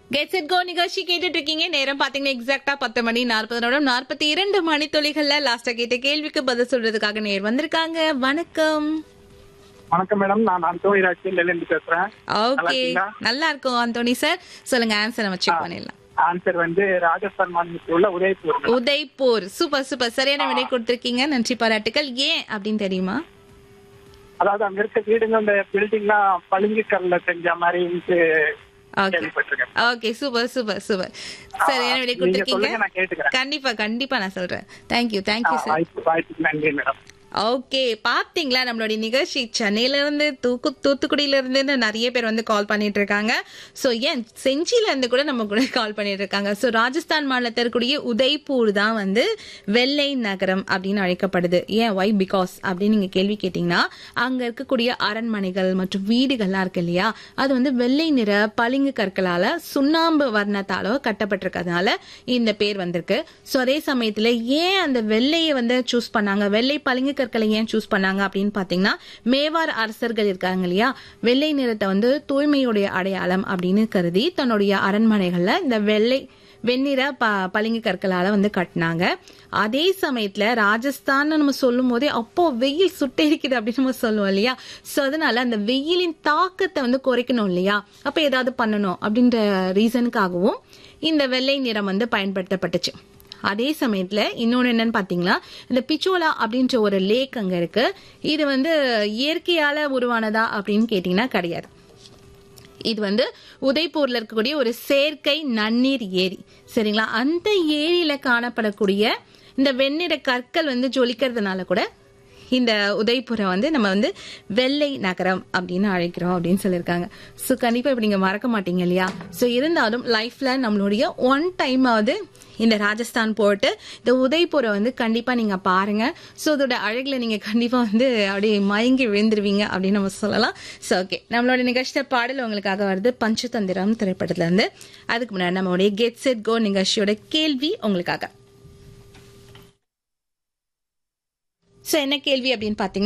Get set go நிகழ்ச்சி கேட்டுட்டு இருக்கீங்க நேரம் பாத்தீங்கன்னா எக்ஸாக்டா பத்து மணி நாற்பது நிமிடம் நாற்பத்தி இரண்டு மணி துளிகள்ல லாஸ்டா கேட்ட கேள்விக்கு பதில் சொல்றதுக்காக நேர் வந்திருக்காங்க வணக்கம் வணக்கம் மேடம் நான் அந்தோனி ராஜ்ல இருந்து பேசுறேன் நல்லா ஓகே இருக்கீங்களா? நல்லா இருக்கும் அந்தோனி சார் சொல்லுங்க ஆன்சர் நம்ம செக் பண்ணிடலாம் ஆன்சர் வந்து ராஜஸ்தான் மாநிலத்தில் உள்ள Udaipur madam. Udaipur super super சரியான விடை கொடுத்திருக்கீங்க நன்றி பாராட்டுகள் ஏன் அப்படின்னு தெரியுமா அதாவது அங்க இருக்க வீடுங்க இந்த பில்டிங்லாம் பளிங்கு கல்ல செஞ்ச மாதிரி ஓகே கேள்விப்பட்டிருக்கேன் ஓகே சூப்பர் சூப்பர் சூப்பர் சரியான விடை நீங்க கொடுத்திருக்கீங்க சொல்லுங்க நான் கேட்டுக்கிறேன் கண்டிப்பா கண்டிப்பா நான் சொல்றேன் தேங்க்யூ தேங்க்யூ சார் வாய்ப்பு வாய்ப்புக்கு நன்றி மேடம் ஓகே பாத்தீங்களா நம்மளுடைய நிகழ்ச்சி சென்னையில இருந்து தூக்கு தூத்துக்குடியில இருந்து நிறைய பேர் வந்து கால் பண்ணிட்டு இருக்காங்க சோ ஏன் செஞ்சில இருந்து கூட நம்ம கூட கால் பண்ணிட்டு இருக்காங்க சோ ராஜஸ்தான் மாநிலத்தில் இருக்கக்கூடிய உதய்பூர் தான் வந்து வெள்ளை நகரம் அப்படின்னு அழைக்கப்படுது ஏன் ஒய் பிகாஸ் அப்படின்னு நீங்க கேள்வி கேட்டீங்கன்னா அங்க இருக்கக்கூடிய அரண்மனைகள் மற்றும் வீடுகள்லாம் இருக்கு இல்லையா அது வந்து வெள்ளை நிற பளிங்கு கற்களால சுண்ணாம்பு வர்ணத்தாலோ கட்டப்பட்டிருக்கிறதுனால இந்த பேர் வந்திருக்கு சோ அதே சமயத்துல ஏன் அந்த வெள்ளையை வந்து சூஸ் பண்ணாங்க வெள்ளை பளிங்கு கற்களை ஏன் சூஸ் பண்ணாங்க அப்படின்னு பாத்தீங்கன்னா மேவார் அரசர்கள் இருக்காங்க இல்லையா வெள்ளை நிறத்தை வந்து தூய்மையுடைய அடையாளம் அப்படின்னு கருதி தன்னுடைய அரண்மனைகள்ல இந்த வெள்ளை வெண்ணிற ப பளிங்கு கற்களால வந்து கட்டினாங்க அதே சமயத்துல ராஜஸ்தான் நம்ம சொல்லும் போதே அப்போ வெயில் சுட்டெரிக்குது அப்படின்னு நம்ம சொல்லுவோம் இல்லையா சோ அதனால அந்த வெயிலின் தாக்கத்தை வந்து குறைக்கணும் இல்லையா அப்ப ஏதாவது பண்ணணும் அப்படின்ற ரீசனுக்காகவும் இந்த வெள்ளை நிறம் வந்து பயன்படுத்தப்பட்டுச்சு அதே சமயத்துல இன்னொன்னு என்னன்னு பாத்தீங்கன்னா இந்த பிச்சோலா அப்படின்ற ஒரு லேக் அங்க இருக்கு இது வந்து இயற்கையால உருவானதா அப்படின்னு கேட்டீங்கன்னா கிடையாது இது வந்து உதய்பூர்ல இருக்கக்கூடிய ஒரு செயற்கை நன்னீர் ஏரி சரிங்களா அந்த ஏரியில காணப்படக்கூடிய இந்த வெண்ணிற கற்கள் வந்து ஜொலிக்கிறதுனால கூட இந்த உதய்பூரை வந்து நம்ம வந்து வெள்ளை நகரம் அப்படின்னு அழைக்கிறோம் அப்படின்னு சொல்லியிருக்காங்க ஸோ கண்டிப்பா இப்ப நீங்க மறக்க மாட்டீங்க இல்லையா ஸோ இருந்தாலும் லைஃப்ல நம்மளுடைய ஒன் டைமாவது இந்த ராஜஸ்தான் போட்டு இந்த உதய்பூரை வந்து கண்டிப்பா நீங்க பாருங்க ஸோ அதோட அழகுல நீங்க கண்டிப்பா வந்து அப்படியே மயங்கி விழுந்துருவீங்க அப்படின்னு நம்ம சொல்லலாம் ஸோ ஓகே நம்மளோட நிகழ்ச்சியில பாடல் உங்களுக்காக வருது பஞ்சதந்திரம் திரைப்படத்துல இருந்து அதுக்கு முன்னாடி நம்மளுடைய கெட் செட் கோ நிகழ்ச்சியோட கேள்வி உங்களுக்காக ஸோ என்ன கேள்வி அப்படின்னு பார்த்தீங்கன்னா